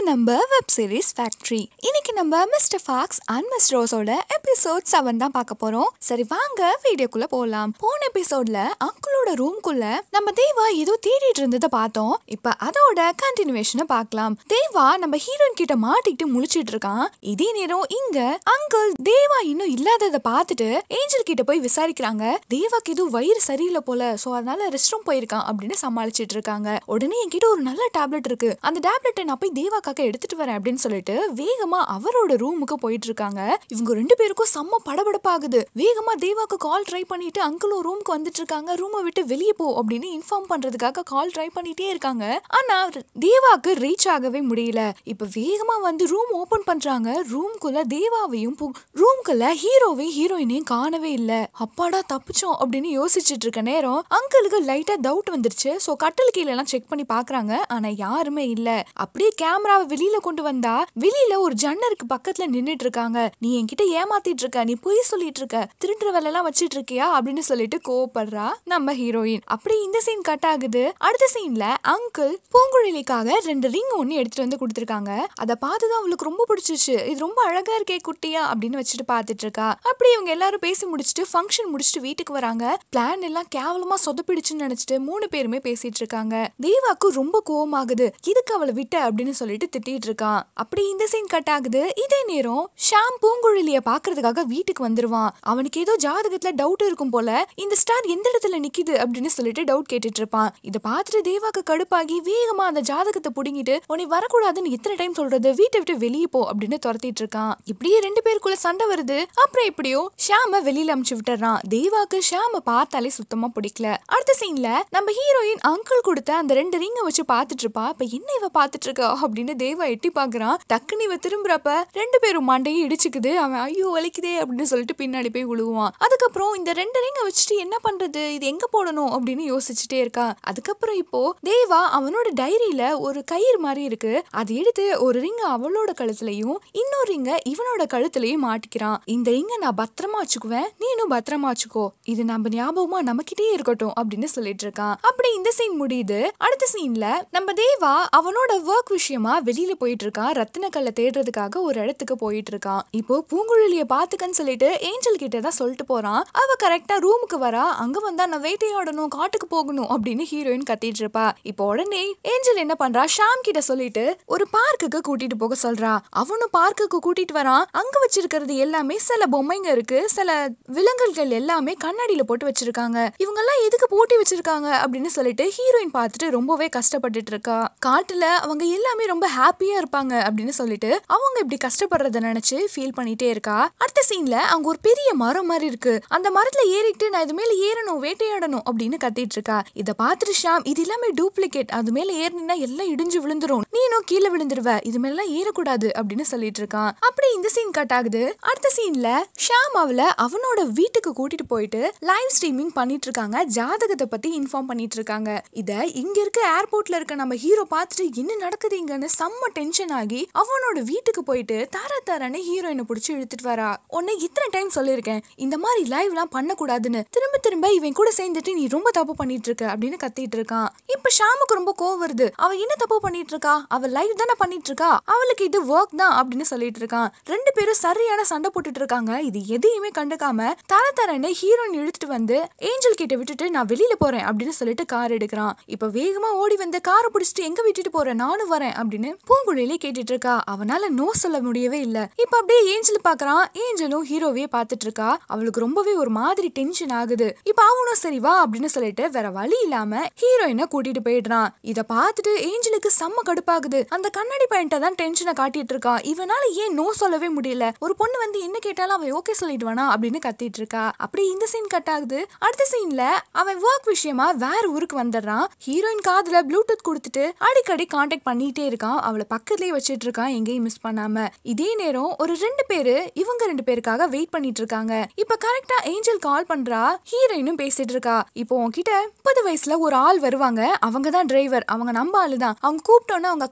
நம்ம web series factory இன்னைக்கு நம்ம மிஸ்டர் ஃபாக்ஸ் அண்ட் மிஸ் ரோஸோட எபிசோட் செவன் தான் பார்க்க போறோம் சரி வாங்க வீடியோக்குள்ள போலாம் போன எபிசோட்ல அங்கிளோட ரூம்குள்ள நம்ம தேவா ஏதோ தேடிட்டு இருந்ததை பார்த்தோம் இப்ப அதோட கண்டினியூவேஷனை பார்க்கலாம் தேவா நம்ம ஹீரோயின் கிட்ட மாட்டிக்கிட்டு முழிச்சிட்டு இருக்கான் இதே நேரம் இங்க அங்கிள் தேவா இன்னும் இல்லாததை பார்த்துட்டு ஏஞ்சல் கிட்ட போய் விசாரிக்கிறாங்க தேவாக்கு எதுவும் வயிறு சரியில்லை போல சோ அதனால ரெஸ்ட் ரூம் போயிருக்கான் அப்படின்னு சமாளிச்சிட்டு இருக்காங்க உடனே என்கிட்ட ஒரு நல்ல டேப்லெட் இருக்கு அந்த டேப்லெட்டை நான் போய் தேவாக்காக எடுத்துட்டு வரேன் அப்படின்னு சொல்லிட்டு வேகமா அவரோட ரூமுக்கு போயிட்டு இருக்காங்க இவங்க ரெண்டு பேருக்கும் செம்ம படபடப்பாகுது வேகமா தேவாக்கு கால் ட்ரை பண்ணிட்டு அங்கிளும் ரூமுக்கு வந்துட்டு இருக்காங்க ரூமை விட்டு வெளியே போ அப்படின்னு இன்ஃபார்ம் பண்றதுக்காக கால் ட்ரை பண்ணிட்டே இருக்காங்க ஆனா தேவாக்கு ரீச் ஆகவே முடியல இப்ப வேகமா வந்து ரூம் ஓபன் பண்றாங்க ரூம்குள்ள தேவாவையும் ரூம்குள்ள ஹீரோவையும் ஹீரோயினையும் காணவே இல்ல அப்பாடா தப்பிச்சோம் அப்படின்னு யோசிச்சுட்டு இருக்க நேரம் அங்கிளுக்கு லைட்டா டவுட் வந்துருச்சு சோ கட்டல் கீழ எல்லாம் செக் பண்ணி பாக்குறாங்க ஆனா யாருமே இல்ல அப்படியே கேமராவை வெளியில கொண்டு வந்தா வெளியில ஒரு ஜன்னருக்கு பக்கத்துல நின்னுட்டு இருக்காங்க நீ என்கிட்ட ஏமாத்திட்டு இருக்க நீ பொய் சொல்லிட்டு இருக்க திருடுற வேலை எல்லாம் வச்சிட்டு இருக்கியா அப்படின்னு சொல்லிட்டு கோவப்படுறா நம்ம ஹீரோயின் அப்படி இந்த சீன் கட் ஆகுது அடுத்த சீன்ல அங்கிள் பூங்குழலிக்காக ரெண்டு ரிங் ஒன்னு எடுத்துட்டு வந்து கொடுத்துருக்காங்க அதை பார்த்துதான் அவளுக்கு ரொம்ப பிடிச்சிச்சு இது ரொம்ப அழகா இருக்கே குட்டியா அப்படின்னு வச்சுட்டு பார்த்துட்டு இருக்கா அப்படி இவங்க எல்லாரும் பேசி முடிச்சுட்டு ஃபங்க்ஷன் முடிச்சுட்டு வீட்டுக்கு வராங்க பிளான் எல்லாம் கேவலமா சொதப்பிடுச்சுன்னு நினைச்சிட்டு மூணு பேருமே பேசிட்டு இருக்காங்க தேவாக்கு ரொம்ப கோவமாகுது இதுக்கு அவளை விட்ட அப்படின்னு சொல்லிட்டு திட்டிட்டு இருக்கான் அப்படி இந்த சீன் கட் ஆகுது இதே நேரம் ஷாம் பூங்குழலிய பாக்குறதுக்காக வீட்டுக்கு வந்துருவான் அவனுக்கு ஏதோ ஜாதகத்துல டவுட் இருக்கும் போல இந்த ஸ்டார் எந்த இடத்துல நிக்குது அப்படின்னு சொல்லிட்டு டவுட் கேட்டுட்டு இருப்பான் இதை பார்த்துட்டு தேவாக்கு கடுப்பாகி வேகமா அந்த ஜாதகத்தை புடுங்கிட்டு உன்னை வரக்கூடாதுன்னு எத்தனை டைம் சொல்றது வீட்டை விட்டு வெளியே போ அப்படின்னு துரத்திட்டு இருக்கான் இப்படியே ரெண்டு பேருக்குள்ள சண்டை வருது அப்புறம் எப்படியோ ஷாம வெளியில அமுச்சு விட்டுறான் தேவாக்கு ஷாம பார்த்தாலே சுத்தமா பிடிக்கல அடுத்த சீன்ல நம்ம ஹீரோயின் அங்கிள் கொடுத்த அந்த ரெண்டு ரிங்க வச்சு பார்த்துட்டு இருப்பா இப்ப என்ன இவ பார்த்துட்டு இருக்கா அப்படின்னு தேவா எட்டி பாக்குறான் டக்குன்னு இவ திரும்புறப்ப ரெண்டு பேரும் மண்டையும் இடிச்சுக்குது அவன் ஐயோ வலிக்குதே அப்படின்னு சொல்லிட்டு பின்னாடி போய் விழுவான் அதுக்கப்புறம் இந்த ரெண்டு ரிங்க வச்சுட்டு என்ன பண்றது இது எங்க போடணும் அப்படின்னு யோசிச்சுட்டே இருக்கா அதுக்கப்புறம் இப்போ தேவா அவனோட டைரியில ஒரு கயிறு மாதிரி இருக்கு அதை எடுத்து ஒரு ரிங்க அவளோட கழுத்துலயும் இன்னொரு ரிங்க இவனோட கழுத்துலயும் மாட்டிக்கிறான் இந்த ரிங்க நான் பத்திரமா வச்சுக்குவேன் நீனும் பத்திரமா வச்சுக்கோ இது நம்ம ஞாபகமா நம்மகிட்டயே இருக்கட்டும் அப்படின்னு சொல்லிட்டு இருக்கான் அப்படி இந்த சீன் முடியுது அடுத்த சீன்ல நம்ம தேவா அவனோட ஒர்க் விஷயமா வெளியில போயிட்டு இருக்கான் ரத்தின கல்லை தேடுறதுக்காக ஒரு இடத்துக்கு போயிட்டு இருக்கான் இப்போ பூங்குழலிய பாத்துக்கன்னு சொல்லிட்டு ஏஞ்சல் கிட்ட தான் சொல்லிட்டு போறான் அவ கரெக்டா ரூமுக்கு வரா அங்க வந்தா நான் வேட்டையாடணும் காட்டுக்கு போகணும் அப்படின்னு ஹீரோயின் கத்திட்டு இருப்பா இப்போ உடனே ஏஞ்சல் என்ன பண்றா ஷாம் கிட்ட சொல்லிட்டு ஒரு பார்க்குக்கு கூட்டிட்டு போக சொல்றா அவனும் பார்க்குக்கு கூட்டிட்டு வரான் அங்க வச்சிருக்கிறது எல்லாமே சில பொம்மைங்க இருக்கு சில விலங்குகள் எல்லாமே கண்ணாடியில போட்டு வச்சிருக்காங்க இவங்க எல்லாம் எதுக்கு போட்டி வச்சிருக்காங்க அப்படின்னு சொல்லிட்டு ஹீரோயின் பார்த்துட்டு ரொம்பவே கஷ்டப்பட்டுட்டு இருக்கா காட்டுல அவங்க எல்லாமே ரொம்ப ஹாப்பியா இருப்பாங்க அப்படின்னு சொல்லிட்டு அவங்க இப்படி கஷ்டப்படுறத நினைச்சு ஃபீல் பண்ணிட்டே இருக்கா அடுத்த சீன்ல அங்க ஒரு பெரிய மரம் மாதிரி இருக்கு அந்த மரத்துல ஏறிட்டு நான் இது மேல ஏறணும் வேட்டையாடணும் அப்படின்னு கத்திட்டு இருக்கா இத பார்த்துட்டு ஷாம் இது எல்லாமே டூப்ளிகேட் அது மேல ஏறினா எல்லாம் இடிஞ்சு விழுந்துரும் நீனும் கீழே விழுந்துருவ இது மேல எல்லாம் ஏறக்கூடாது அப்படின்னு சொல்லிட்டு இருக்கான் அப்படி இந்த சீன் கட் ஆகுது அடுத்த சீன்ல ஷாம் அவளை அவனோட வீட்டுக்கு கூட்டிட்டு போயிட்டு லைவ் ஸ்ட்ரீமிங் பண்ணிட்டு இருக்காங்க ஜாதகத்தை பத்தி இன்ஃபார்ம் பண்ணிட்டு இருக்காங்க இத இங்க இருக்க ஏர்போர்ட்ல இருக்க நம்ம ஹீரோ பார்த்துட்டு என்ன நடக்குது இங்கன்னு செம்ம டென்ஷன் ஆகி அவனோட வீட்டுக்கு போயிட்டு தர தரன்னு ஹீரோயினை பிடிச்சி இழுத்துட்டு வரா உன்னை இத்தனை டைம் சொல்லியிருக்கேன் இந்த மாதிரி லைவ்லாம் பண்ணக்கூடாதுன்னு திரும்ப திரும்ப இவன் கூட சேர்ந்துட்டு நீ ரொம்ப தப்பு பண்ணிட்டு இருக்க அப்படின்னு கத்திட்டு இருக்கான் இப்ப ஷாமுக்கு ரொம்ப கோவம் வருது அவ என்ன தப்பு பண்ணிட்டு இருக்கா அவ லைவ் தானே பண்ணிட்டு இருக்கா அவளுக்கு இது ஒர்க் தான் அப்படின்னு சொல்லிட்டு இருக்கான் ரெண்டு பேரும் சரியான சண்டை போட்டுட்டு இருக்காங்க இது எதையுமே கண்டுக்காம தர தரன்னு ஹீரோயின் இழுத்துட்டு வந்து ஏஞ்சல் கிட்ட விட்டுட்டு நான் வெளியில போறேன் அப்படின்னு சொல்லிட்டு கார் எடுக்கிறான் இப்ப வேகமா ஓடி வந்து காரை பிடிச்சிட்டு எங்க விட்டுட்டு போறேன் நானும் வரேன் அப்படின்னு பூங்குழிலே கேட்டுட்டு இருக்கா அவனால நோ சொல்ல முடியவே இல்ல இப்ப அப்படியே ஏஞ்சல் பாக்குறான் ஏஞ்சலும் ஹீரோவே பாத்துட்டு இருக்கா அவளுக்கு ரொம்பவே ஒரு மாதிரி டென்ஷன் ஆகுது இப்ப அவனும் சரி வா அப்படின்னு சொல்லிட்டு வேற வழி இல்லாம ஹீரோயினை கூட்டிட்டு போயிடுறான் இத பார்த்துட்டு ஏஞ்சலுக்கு செம்ம கடுப்பாகுது அந்த கண்ணாடி பையன்ட்ட தான் டென்ஷனை காட்டிட்டு இருக்கான் இவனால ஏன் நோ சொல்லவே முடியல ஒரு பொண்ணு வந்து என்ன கேட்டாலும் அவன் ஓகே சொல்லிடுவானா அப்படின்னு கத்திட்டு இருக்கா அப்படி இந்த சீன் கட் ஆகுது அடுத்த சீன்ல அவன் ஒர்க் விஷயமா வேற ஊருக்கு வந்துடுறான் ஹீரோயின் காதுல ப்ளூடூத் கொடுத்துட்டு அடிக்கடி காண்டாக்ட் பண்ணிட்டே இருக்கான் அவளை பக்கத்துலயே வச்சிட்டு இருக்கான் எங்கேயும் மிஸ் பண்ணாம இதே நேரம் ஒரு ரெண்டு பேரு இவங்க ரெண்டு பேருக்காக வெயிட் பண்ணிட்டு இருக்காங்க இப்ப கரெக்டா ஏஞ்சல் கால் பண்றா ஹீரோயினும் பேசிட்டு இருக்கா இப்போ உன்கிட்ட முப்பது வயசுல ஒரு ஆள் வருவாங்க அவங்க தான் டிரைவர் அவங்க நம்ம ஆளு தான் அவங்க கூப்பிட்டோன்னு அவங்க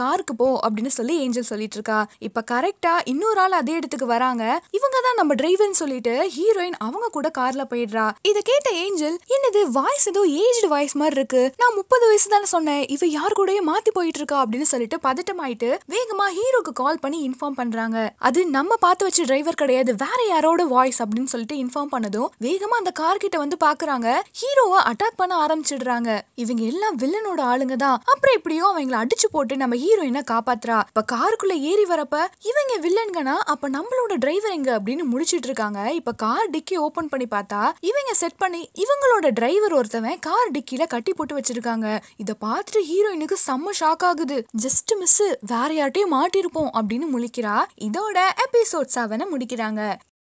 காருக்கு போ அப்படின்னு சொல்லி ஏஞ்சல் சொல்லிட்டு இருக்கா இப்ப கரெக்டா இன்னொரு ஆள் அதே இடத்துக்கு வராங்க இவங்க தான் நம்ம டிரைவர்னு சொல்லிட்டு ஹீரோயின் அவங்க கூட கார்ல போயிடுறா இத கேட்ட ஏஞ்சல் என்னது வாய்ஸ் ஏதோ ஏஜ்டு வாய்ஸ் மாதிரி இருக்கு நான் முப்பது வயசு தானே சொன்னேன் இவ யார் கூடயே மாத்தி போயிட்டு இருக்கா அப்படின்னு சொல்லிட்டு பதட்டமாயிட்டு வேகமா ஹீரோக்கு கால் பண்ணி இன்ஃபார்ம் பண்றாங்க அது நம்ம பார்த்து வச்ச டிரைவர் கிடையாது வேற யாரோட வாய்ஸ் அப்படின்னு சொல்லிட்டு இன்ஃபார்ம் பண்ணதும் வேகமா அந்த கார் கிட்ட வந்து பாக்குறாங்க ஹீரோவை அட்டாக் பண்ண ஆரம்பிச்சிடுறாங்க இவங்க எல்லாம் வில்லனோட ஆளுங்க தான் அப்புறம் எப்படியோ அவங்கள அடிச்சு போட்டு நம்ம ஹீரோயினை காப்பாத்துறா இப்ப காருக்குள்ள ஏறி வரப்ப இவங்க வில்லன்கனா அப்ப நம்மளோட டிரைவர் எங்க அப்படின்னு முடிச்சிட்டு இருக்காங்க இப்ப கார் டிக்கி ஓபன் பண்ணி பார்த்தா இவங்க செட் பண்ணி இவங்களோட டிரைவர் ஒருத்தவன் கார் டிக்கில கட்டி போட்டு வச்சிருக்காங்க இத பார்த்துட்டு ஹீரோயினுக்கு செம்ம ஷாக் ஆகுது ஜஸ்ட் மிஸ் வேற யார்ட்டையும் மாட்டிருப்போம் அப்படின்னு முழிக்கிறா இதோட எபிசோட் செவனை முடிக்கிறாங்க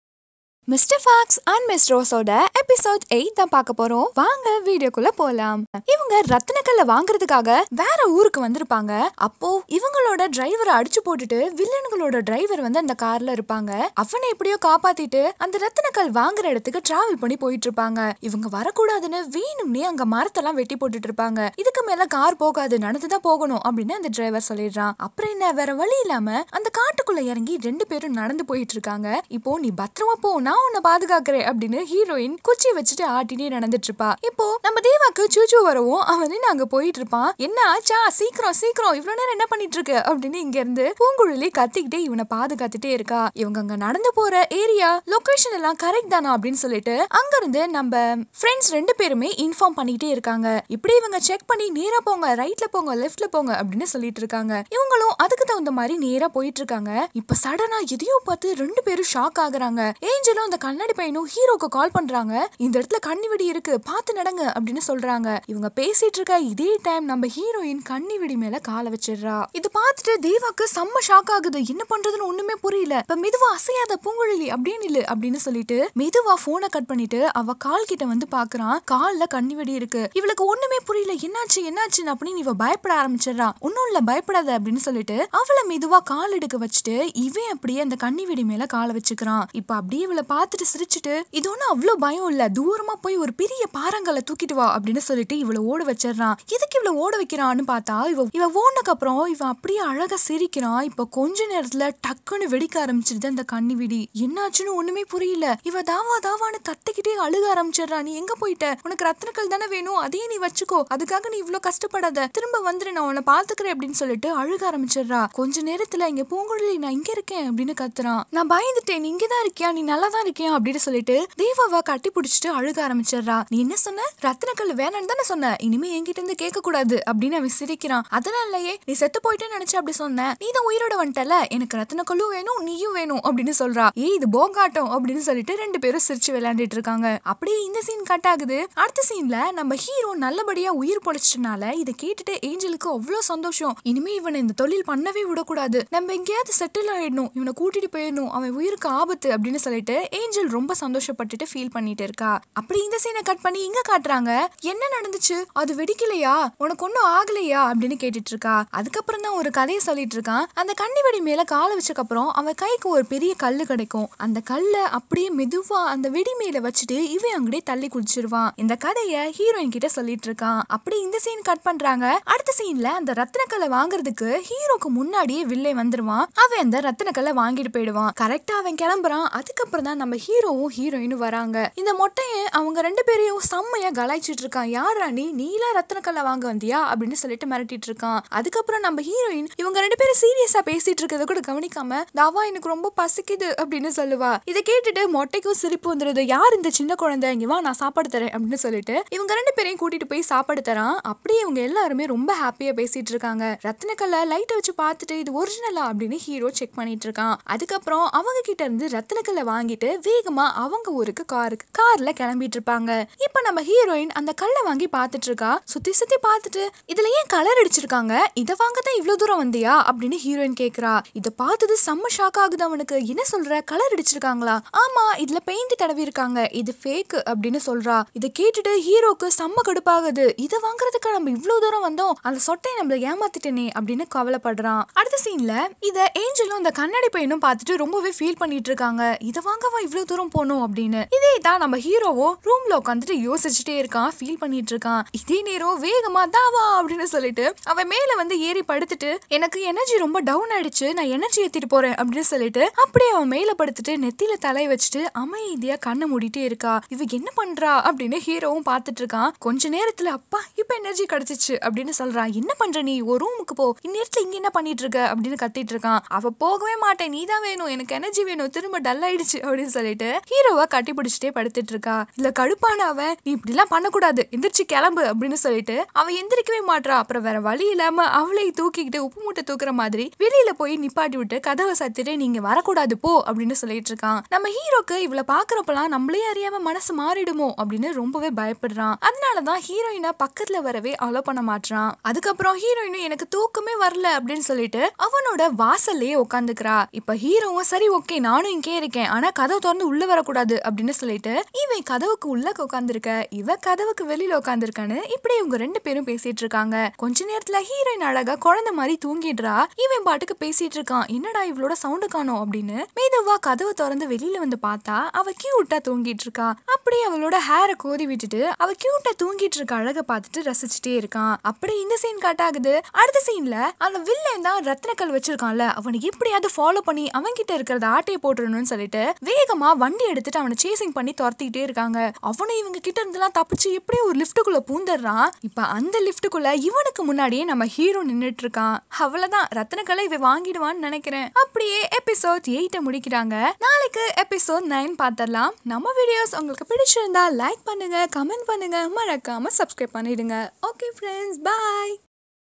மிஸ்டர் ஃபாக்ஸ் அண்ட் மிஸ் ரோஸோட எபிசோட் எயிட் தான் பார்க்க போறோம் வாங்க வீடியோக்குள்ள போலாம் இவங்க ரத்தினக்கல்ல வாங்குறதுக்காக வேற ஊருக்கு வந்திருப்பாங்க அப்போ இவங்களோட டிரைவரை அடிச்சு போட்டுட்டு வில்லன்களோட டிரைவர் வந்து அந்த கார்ல இருப்பாங்க அவனை எப்படியோ காப்பாத்திட்டு அந்த ரத்தினக்கல் வாங்குற இடத்துக்கு டிராவல் பண்ணி போயிட்டு இருப்பாங்க இவங்க வரக்கூடாதுன்னு வேணும்னே அங்க மரத்தெல்லாம் வெட்டி போட்டுட்டு இருப்பாங்க இதுக்கு மேல கார் போகாது நடந்துதான் போகணும் அப்படின்னு அந்த டிரைவர் சொல்லிடுறான் அப்புறம் என்ன வேற வழி இல்லாம அந்த காட்டுக்குள்ள இறங்கி ரெண்டு பேரும் நடந்து போயிட்டு இருக்காங்க இப்போ நீ பத்திரமா போ நான் உன்னை பாதுகாக்கிறேன் அப்படின்னு ஹீரோயின் குச்சி வச்சுட்டு ஆட்டினே நடந்துட்டு இருப்பா இப்போ நம்ம தேவாக்கு சூச்சு வரவும் அவன் நின்னு அங்க போயிட்டு இருப்பான் என்ன ஆச்சா சீக்கிரம் சீக்கிரம் இவ்வளவு நேரம் என்ன பண்ணிட்டு இருக்கு அப்படின்னு இங்க இருந்து பூங்குழலி கத்திக்கிட்டே இவனை பாதுகாத்துட்டே இருக்கா இவங்க அங்க நடந்து போற ஏரியா லொகேஷன் எல்லாம் கரெக்ட் தானா அப்படின்னு சொல்லிட்டு அங்க இருந்து நம்ம ஃப்ரெண்ட்ஸ் ரெண்டு பேருமே இன்ஃபார்ம் பண்ணிக்கிட்டே இருக்காங்க இப்படி இவங்க செக் பண்ணி நேரா போங்க ரைட்ல போங்க லெஃப்ட்ல போங்க அப்படின்னு சொல்லிட்டு இருக்காங்க இவங்களும் அதுக்கு தகுந்த மாதிரி நேரா போயிட்டு இருக்காங்க இப்ப சடனா எதையோ பார்த்து ரெண்டு பேரும் ஷாக் ஆகுறாங்க ஏஞ்சலும் அந்த கண்ணாடி பையனும் ஹீரோக்கு கால் பண்றாங்க இந்த இடத்துல கண்ணி வெடி இருக்கு பார்த்து நடங்க அப்படின்னு சொல்றாங்க இவங்க பேசிட்டு இருக்க இதே டைம் நம்ம ஹீரோயின் கண்ணி வெடி மேல காலை வச்சிடுறா இது பார்த்துட்டு தேவாக்கு செம்ம ஷாக் ஆகுது என்ன பண்றதுன்னு ஒண்ணுமே புரியல இப்ப மெதுவா அசையாத பூங்குழலி அப்படின்னு இல்ல அப்படின்னு சொல்லிட்டு மெதுவா போனை கட் பண்ணிட்டு அவ கால் கிட்ட வந்து பாக்குறான் கால்ல கண்ணி வெடி இருக்கு இவளுக்கு ஒண்ணுமே புரியல என்னாச்சு என்னாச்சுன்னு அப்படின்னு இவ பயப்பட ஆரம்பிச்சிடுறா ஒன்னும் இல்ல பயப்படாத அப்படின்னு சொல்லிட்டு அவளை மெதுவா கால் எடுக்க வச்சுட்டு இவன் அப்படியே அந்த கண்ணி வெடி மேல காலை வச்சுக்கிறான் இப்ப அப்படியே இவளை பார்த்துட்டு சிரிச்சுட்டு இது ஒன்றும் அவ்வளோ பயம் இல்ல தூரமா போய் ஒரு பெரிய பாறாங்கல்ல தூக்கிட்டு வா அப்படின்னு சொல்லிட்டு இவளை ஓட வச்சிடுறான் எதுக்கு இவளை ஓட வைக்கிறான்னு பார்த்தா இவ இவ ஓடினக்கு அப்புறம் இவன் அப்படியே அழகா சிரிக்கிறான் இப்ப கொஞ்ச நேரத்துல டக்குன்னு வெடிக்க ஆரம்பிச்சிருது அந்த கண்ணி வெடி என்னாச்சுன்னு ஒண்ணுமே புரியல இவ தாவா தாவான்னு கத்திக்கிட்டே அழுக ஆரம்பிச்சிடுறா நீ எங்க போயிட்ட உனக்கு ரத்னக்கல் தானே வேணும் அதையே நீ வச்சுக்கோ அதுக்காக நீ இவ்ளோ கஷ்டப்படாத திரும்ப வந்துரு நான் உன்னை பாத்துக்கிறேன் அப்படின்னு சொல்லிட்டு அழுக ஆரம்பிச்சிடுறா கொஞ்ச நேரத்துல இங்க பூங்குழலி நான் இங்க இருக்கேன் அப்படின்னு கத்துறான் நான் பயந்துட்டேன் நீ இங்கதான் இருக்கியா நீ நல்லா தான் இருக்கியா அப்படின்னு சொல்லிட்டு தேவாவை கட்டி பிடிச்சிட்டு அழுக ஆரம்பிச்சிடுறா நீ என்ன சொன்ன ரத்னக்கல் வேணான்னு தானே சொன்ன இனிமே என்கிட்ட இருந்து கேட்க கூடாது அப்படின்னு அவன் சிரிக்கிறான் அதனாலயே நீ செத்து போயிட்டேன்னு நினைச்சு அப்படி சொன்ன நீ தான் உயிரோட வந்துட்டல எனக்கு ரத்னக்கல்லும் வேணும் நீயும் வேணும் அப்படின்னு சொல்றா ஏய் இது போங்காட்டம் அப்படின்னு சொல்லிட்டு ரெண்டு பேரும் சிரிச்சு விளையாண்டுட்டு இருக்காங்க அப்படியே இந்த சீன் கட் ஆகுது அடுத்த சீன்ல நம்ம ஹீரோ நல்லபடியா உயிர் பொழைச்சிட்டனால இதை கேட்டுட்டு ஏஞ்சலுக்கு அவ்வளவு சந்தோஷம் இனிமே இவனை இந்த தொழில் பண்ணவே விடக்கூடாது நம்ம எங்கேயாவது செட்டில் ஆயிடணும் இவனை கூட்டிட்டு போயிடணும் அவன் உயிருக்கு ஆபத்து அப்படின்னு சொல்லிட்டு ஏஞ்சல் ரொம்ப சந்தோஷப்பட்டுட்டு ஃபீல் பண்ணிட்டு இருக்கா அப்படி இந்த சீனை கட் பண்ணி இங்க காட்டுறாங்க என்ன நடந்துச்சு அது வெடிக்கலையா உனக்கு ஒன்னும் ஆகலையா அப்படின்னு கேட்டுட்டு இருக்கா அதுக்கப்புறம் தான் ஒரு கதையை சொல்லிட்டு இருக்கான் அந்த கண்ணி வெடி மேல காலை வச்சக்கு அப்புறம் அவன் கைக்கு ஒரு பெரிய கல்லு கிடைக்கும் அந்த கல்லை அப்படியே மெதுவா அந்த வெடி மேல வச்சுட்டு இவன் அங்கடியே தள்ளி குடிச்சிருவான் இந்த கதைய ஹீரோயின் கிட்ட சொல்லிட்டு இருக்கான் அப்படி இந்த சீன் கட் பண்றாங்க அடுத்த சீன்ல அந்த ரத்தினக்கல்லை வாங்குறதுக்கு ஹீரோக்கு முன்னாடியே வில்லை வந்துருவான் அவன் அந்த ரத்தினக்கல்லை வாங்கிட்டு போயிடுவான் கரெக்டா அவன் கிளம்புறான் அதுக்கப்புறம் தான் நம்ம ஹீரோவும் ஹீரோயினும் வராங்க இந்த மொட்டையன் அவங்க ரெண்டு பேரையும் செம்மையா கலாய்ச்சிட்டு இருக்கான் யாரா நீ நீலா ரத்தினக்கல்லை வாங்க வந்தியா அப்படின்னு சொல்லிட்டு மிரட்டிட்டு இருக்கான் அதுக்கப்புறம் நம்ம ஹீரோயின் இவங்க ரெண்டு பேரும் சீரியஸா பேசிட்டு இருக்கிறத கூட கவனிக்காம தாவா எனக்கு ரொம்ப பசிக்குது அப்படின்னு சொல்லுவா இதை கேட்டுட்டு மொட்டைக்கும் சிரிப்பு வந்துருது யார் இந்த சின்ன குழந்தை இங்க வா நான் சாப்பாடு தரேன் அப்படின்னு சொல்லிட்டு இவங்க ரெண்டு பேரையும் கூட்டிட்டு போய் சாப்பாடு தரான் அப்படியே இவங்க எல்லாருமே ரொம்ப ஹாப்பியா பேசிட்டு இருக்காங்க ரத்தினக்கல்ல லைட்டை வச்சு பார்த்துட்டு இது ஒரிஜினலா அப்படின்னு ஹீரோ செக் பண்ணிட்டு இருக்கான் அதுக்கப்புறம் அவங்க கிட்ட இருந்து ரத்தினக்கல்லை வாங்கிட்டு வேகமா அவங்க ஊருக்கு காருக்கு கார்ல கிளம்பிட்டு இருப்பாங்க இப்ப நம்ம ஹீரோயின் அந்த கல்லை வாங்கி பார்த்துட்டு இருக்கா சுத்தி சுத்தி பார்த்துட்டு இதுல ஏன் கலர் அடிச்சிருக்காங்க இதை வாங்க தான் இவ்வளவு தூரம் வந்தியா அப்படின்னு ஹீரோயின் கேக்குறா இதை பார்த்தது செம்ம ஷாக் ஆகுது அவனுக்கு என்ன சொல்ற கலர் அடிச்சிருக்காங்களா ஆமா இதுல பெயிண்ட் தடவி இருக்காங்க இது ஃபேக் அப்படின்னு சொல்றா இதை கேட்டுட்டு ஹீரோக்கு செம்ம கடுப்பாகுது இதை வாங்குறதுக்கு நம்ம இவ்வளவு தூரம் வந்தோம் அந்த சொட்டை நம்மள ஏமாத்திட்டேனே அப்படின்னு கவலைப்படுறான் அடுத்த சீன்ல இத ஏஞ்சலும் அந்த கண்ணாடி பையனும் பார்த்துட்டு ரொம்பவே ஃபீல் பண்ணிட்டு இருக்காங்க இதை வாங்கவா அவன் இவ்வளவு தூரம் போகணும் அப்படின்னு இதே தான் நம்ம ஹீரோவும் ரூம்ல உட்காந்துட்டு யோசிச்சுட்டே இருக்கான் ஃபீல் பண்ணிட்டு இருக்கான் இதே நேரம் வேகமா தாவா அப்படின்னு சொல்லிட்டு அவன் மேல வந்து ஏறி படுத்துட்டு எனக்கு எனர்ஜி ரொம்ப டவுன் ஆயிடுச்சு நான் எனர்ஜி ஏத்திட்டு போறேன் அப்படின்னு சொல்லிட்டு அப்படியே அவன் மேல படுத்துட்டு நெத்தியில தலை வச்சுட்டு அமைதியா கண்ணை மூடிட்டே இருக்கா இவ என்ன பண்றா அப்படின்னு ஹீரோவும் பார்த்துட்டு இருக்கான் கொஞ்ச நேரத்துல அப்பா இப்ப எனர்ஜி கிடைச்சிச்சு அப்படின்னு சொல்றான் என்ன பண்ற நீ ஒரு ரூமுக்கு போ இந்நேரத்துல இங்க என்ன பண்ணிட்டு இருக்க அப்படின்னு கத்திட்டு இருக்கான் அவ போகவே மாட்டேன் நீ தான் வேணும் எனக்கு எனர்ஜி வேணும் திரும்ப டல் ஆயிடுச்சு அப்படின்னு சொல்லிட்டு ஹீரோவை கட்டி பிடிச்சிட்டே படுத்துட்டு இருக்கா இல்ல கடுப்பான அவன் நீ இப்படி எல்லாம் பண்ணக்கூடாது எந்திரிச்சு கிளம்பு அப்படின்னு சொல்லிட்டு அவன் எந்திரிக்கவே மாட்றா அப்புறம் வேற வழி இல்லாம அவளை தூக்கிக்கிட்டு உப்பு மூட்டை தூக்குற மாதிரி வெளியில போய் நிப்பாட்டி விட்டு கதவை சத்திட்டு நீங்க வரக்கூடாது போ அப்படின்னு சொல்லிட்டு இருக்கான் நம்ம ஹீரோக்கு இவளை பாக்குறப்பெல்லாம் நம்மளே அறியாம மனசு மாறிடுமோ அப்படின்னு ரொம்பவே பயப்படுறான் அதனாலதான் ஹீரோயினை பக்கத்துல வரவே அலோ பண்ண மாட்றான் அதுக்கப்புறம் ஹீரோயினும் எனக்கு தூக்கமே வரல அப்படின்னு சொல்லிட்டு அவனோட வாசல்லையே உட்காந்துக்கிறா இப்ப ஹீரோவும் சரி ஓகே நானும் இங்கே இருக்கேன் ஆனா கதவு திறந்து உள்ள வரக்கூடாது அப்படின்னு சொல்லிட்டு இவன் கதவுக்கு உள்ள உட்காந்துருக்க இவ கதவுக்கு வெளியில உட்காந்துருக்கான்னு இப்படி இவங்க ரெண்டு பேரும் பேசிட்டு இருக்காங்க கொஞ்ச நேரத்துல ஹீரோயின் அழகா குழந்தை மாதிரி தூங்கிடுறா இவன் பாட்டுக்கு பேசிட்டு இருக்கான் என்னடா இவளோட சவுண்டு காணோம் அப்படின்னு மெதுவா கதவை திறந்து வெளியில வந்து பார்த்தா அவ கியூட்டா தூங்கிட்டு இருக்கா அப்படியே அவளோட ஹேரை கோதி விட்டுட்டு அவ கியூட்டா தூங்கிட்டு இருக்க அழக பார்த்துட்டு ரசிச்சுட்டே இருக்கான் அப்படி இந்த சீன் கட் ஆகுது அடுத்த சீன்ல அந்த வில்லன் தான் ரத்னக்கல் வச்சிருக்கான்ல அவனை எப்படியாவது ஃபாலோ பண்ணி அவன் கிட்ட இருக்கிறத ஆட்டையை போட்டுறணும்னு சொல்லிட்டு வேகமா வண்டி எடுத்துட்டு அவனை சேசிங் பண்ணி துரத்திக்கிட்டே இருக்காங்க அவனை இவங்க கிட்ட இருந்தெல்லாம் தப்பிச்சு எப்படியும் ஒரு லிஃப்ட்டுக்குள்ள பூந்துடுறான் இப்ப அந்த லிஃப்ட்டுக்குள்ள இவனுக்கு முன்னாடியே நம்ம ஹீரோ நின்னுட்டு இருக்கான் அவ்வளவுதான் ரத்னக்கலை இவ வாங்கிடுவான்னு நினைக்கிறேன் அப்படியே எபிசோட் எயிட்ட முடிக்கிறாங்க நாளைக்கு எபிசோட் நைன் பார்த்தரலாம் நம்ம வீடியோஸ் உங்களுக்கு பிடிச்சிருந்தா லைக் பண்ணுங்க கமெண்ட் பண்ணுங்க மறக்காம சப்ஸ்கிரைப் பண்ணிடுங்க ஓகே ஃப்ரெண்ட்ஸ் பாய்